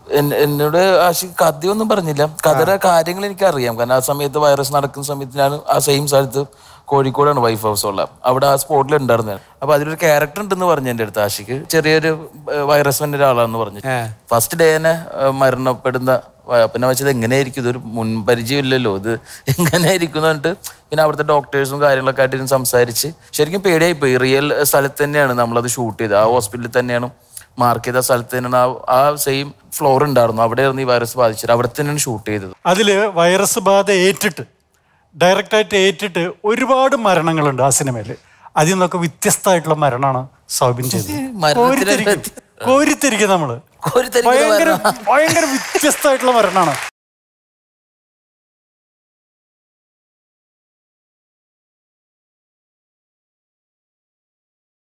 N- എന്നോട് ആശി കഥയൊന്നും പറഞ്ഞില്ല കഥയുടെ കാര്യങ്ങൾ എനിക്ക് അറിയാം കാരണം ആ സമയത്ത് വൈറസ് നടക്കുന്ന സമയത്ത് ഞാൻ ആ സെയിം സ്ഥലത്ത് കോഴിക്കോടാണ് വൈഫ് ഹൗസ് ഉള്ള അവിടെ ആ സ്പോട്ടിൽ ഉണ്ടായിരുന്നു ഞാൻ. അപ്പൊ അതിലൊരു ക്യാരക്ടർ ഉണ്ടെന്ന് പറഞ്ഞു എൻ്റെ അടുത്ത് ആഷിക്ക് ചെറിയൊരു വൈറസ് വന്ന ഒരാളാന്ന് പറഞ്ഞു ഫസ്റ്റ് ഡേ തന്നെ ഏഹ്, മരണപ്പെടുന്ന വ- പിന്നെ വെച്ചത് എങ്ങനെയായിരിക്കും ഇതൊരു മുൻപരിചയം ഇല്ലല്ലോ ഇത് എങ്ങനെയായിരിക്കും എന്ന് പറഞ്ഞിട്ട് പിന്നെ അവിടുത്തെ ഡോക്ടേഴ്സും കാര്യങ്ങളൊക്കെ ആയിട്ട് ഇരുന്ന് സംസാരിച്ച് ശരിക്കും പേടിയായി പോയി റിയൽ സ്ഥലത്ത് തന്നെയാണ് നമ്മളത് ഷൂട്ട് ചെയ്തത് ആ ഹോസ്പിറ്റലിൽ തന്നെയാണ് മാർക്ക് ചെയ്ത സ്ഥലത്ത് തന്നെയാണ് ആ- ആ സെയിം ഫ്ലോർ ഉണ്ടായിരുന്നു അവിടെയായിരുന്നു ഈ വൈറസ് ബാധിച്ചത് അവിടെ തന്നെയാണ് ഷൂട്ട് ചെയ്തത് അതിൽ വൈറസ് ബാധ ഏറ്റിട്ട് ഡയറക്റ്റായിട്ട് ഏറ്റിട്ട് ഒരുപാട് മരണങ്ങളുണ്ട് ആ സിനിമയിൽ അതിൽ നിന്നൊക്കെ വ്യത്യസ്തമായിട്ടുള്ള മരണമാണ് സൗബിൻ ചെയ്തത് മരണത്തിനെ കോരിത്തിരിക്കും പറ്റി- കോരിത്തിരിക്കും നമ്മള് കോരിത്തരിക്കുന്ന ഭയങ്കര മരണം. ഭയങ്കര വ്യത്യസ്തമായിട്ടുള്ള മരണമാണ്